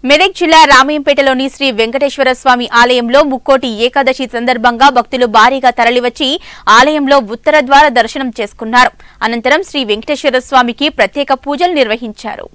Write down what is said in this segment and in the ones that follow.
మెదక్ జిల్లా రామయ్యంపేటలోని శ్రీ వెంకటేశ్వర స్వామి ఆలయంలో ముక్కోటి ఏకాదశి సందర్భంగా భక్తులు భారీగా తరలివచ్చి ఆలయంలో ఉత్తర ద్వార దర్శనం చేసుకున్నారు అనంతరం శ్రీ వెంకటేశ్వర స్వామికి ప్రత్యేక పూజలు నిర్వహించారు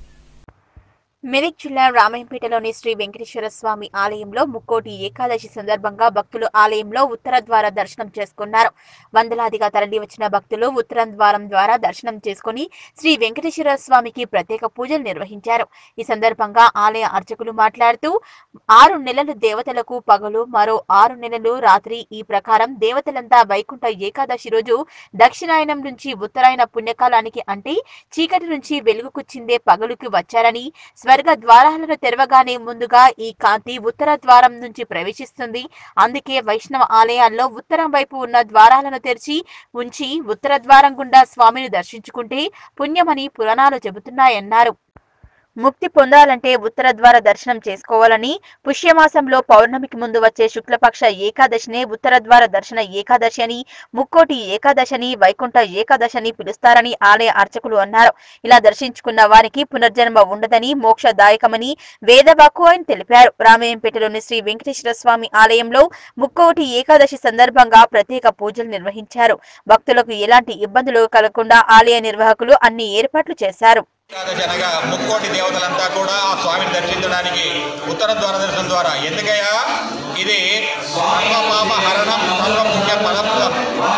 మెదక్ జిల్లా రామాయంపేటలోని శ్రీ వెంకటేశ్వర స్వామి ఆలయంలో ముక్కోటి ఏకాదశి సందర్భంగా భక్తులు ఆలయంలో ఉత్తర ద్వార దర్శనం చేసుకున్నారు వందలాదిగా తరలి వచ్చిన భక్తులు ఉత్తర ద్వారం ద్వారా దర్శనం చేసుకుని శ్రీ వెంకటేశ్వర స్వామికి ప్రత్యేక పూజలు నిర్వహించారు ఈ సందర్భంగా ఆలయ అర్చకులు మాట్లాడుతూ ఆరు నెలలు దేవతలకు పగలు మరో ఆరు నెలలు రాత్రి ఈ ప్రకారం దేవతలంతా వైకుంఠ ఏకాదశి రోజు దక్షిణాయనం నుంచి ఉత్తరాయణ పుణ్యకాలానికి అంటే చీకటి నుంచి వెలుగుకు చిందే పగలుకి వచ్చారని స్వర్గ ద్వారాలను తెరవగానే ముందుగా ఈ కాంతి ఉత్తర ద్వారం నుంచి ప్రవేశిస్తుంది అందుకే వైష్ణవ ఆలయాల్లో ఉత్తరం వైపు ఉన్న ద్వారాలను తెరిచి ఉంచి ఉత్తర ద్వారం గుండా స్వామిని దర్శించుకుంటే పుణ్యమని పురాణాలు చెబుతున్నాయన్నారు ముక్తి పొందాలంటే ఉత్తర ద్వార దర్శనం చేసుకోవాలని పుష్యమాసంలో పౌర్ణమికి ముందు వచ్చే శుక్లపక్ష ఏకాదశినే ఉత్తర ద్వార దర్శన ఏకాదశి అని ముక్కోటి ఏకాదశని వైకుంఠ ఏకాదశి అని పిలుస్తారని ఆలయ అర్చకులు అన్నారు ఇలా దర్శించుకున్న వారికి పునర్జన్మ ఉండదని మోక్షదాయకమని వేదవాక్కు అని తెలిపారు రామయ్యంపేటలోని శ్రీ వెంకటేశ్వర స్వామి ఆలయంలో ముక్కోటి ఏకాదశి సందర్భంగా ప్రత్యేక పూజలు నిర్వహించారు భక్తులకు ఎలాంటి ఇబ్బందులు కలగకుండా ఆలయ నిర్వాహకులు అన్ని ఏర్పాట్లు చేశారు ఏకాదశి అనగా ముక్కోటి దేవతలంతా కూడా ఆ స్వామిని దర్శించడానికి ఉత్తర ద్వార దర్శనం ద్వారా ఎందుకయ్యా ఇది సర్వపాప హరణం సర్వపుణ్య ఫలప్రదం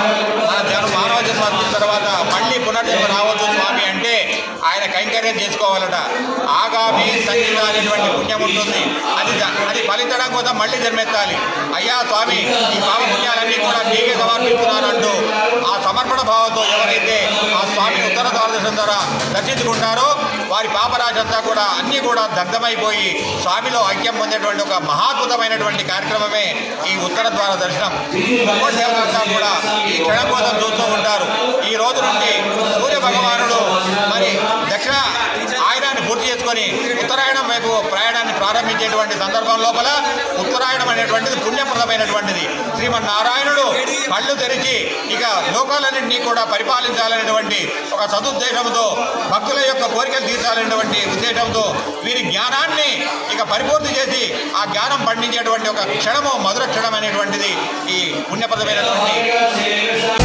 మన జన్మ మానవ జన్మ వచ్చిన తర్వాత మళ్ళీ పునర్జన్మ రావద్దు స్వామి అంటే ఆయన కైంకర్యం చేసుకోవాలట ఆగామి సంగీత అనేటువంటి పుణ్యం ఉంటుంది అది ద- అది ఫలించడం కోసం మళ్ళీ జన్మెత్తాలి అయ్యా స్వామి ఈ పాప పుణ్యాలన్నీ కూడా నీకే సమర్పిస్తున్నానంటూ ఆ సమర్పణ భావంతో ఎవరైతే ఆ స్వామి ఉత్తర ద్వారదర్శనం ద్వారా దర్శించుకుంటారో వారి పాపరాశి అంతా కూడా అన్నీ కూడా దగ్ధమైపోయి స్వామిలో ఐక్యం పొందేటువంటి ఒక మహాద్భుతమైనటువంటి కార్యక్రమమే ఈ ఉత్తర ద్వార దర్శనం ఒక్కొక్క దేవతంతా కూడా ఈ క్షణం కోసం చూస్తూ ఉంటారు ఈ రోజు నుండి సూర్య భగవానుడు మరి దక్షిణ ఆయుధాన్ని పూర్తి చేసుకొని ఉత్తరాయణం వైపు ప్రయాణాన్ని ప్రారంభించేటువంటి సందర్భం లోపల ఉత్తరాయణం అనేటువంటిది పుణ్యప్రదమైనటువంటిది శ్రీమన్నారాయణుడు కళ్ళు తెరిచి ఇక లోకాలన్నింటినీ కూడా పరిపాలించాలనేటువంటి ఒక సదుద్దేశంతో భక్తుల యొక్క కోరికలు తీర్చాలనేటువంటి ఉద్దేశంతో వీరి జ్ఞానాన్ని ఇక పరిపూర్తి చేసి ఆ జ్ఞానం పండించేటువంటి ఒక క్షణము మధుర క్షణం అనేటువంటిది ఈ పుణ్యప్రదమైనటువంటి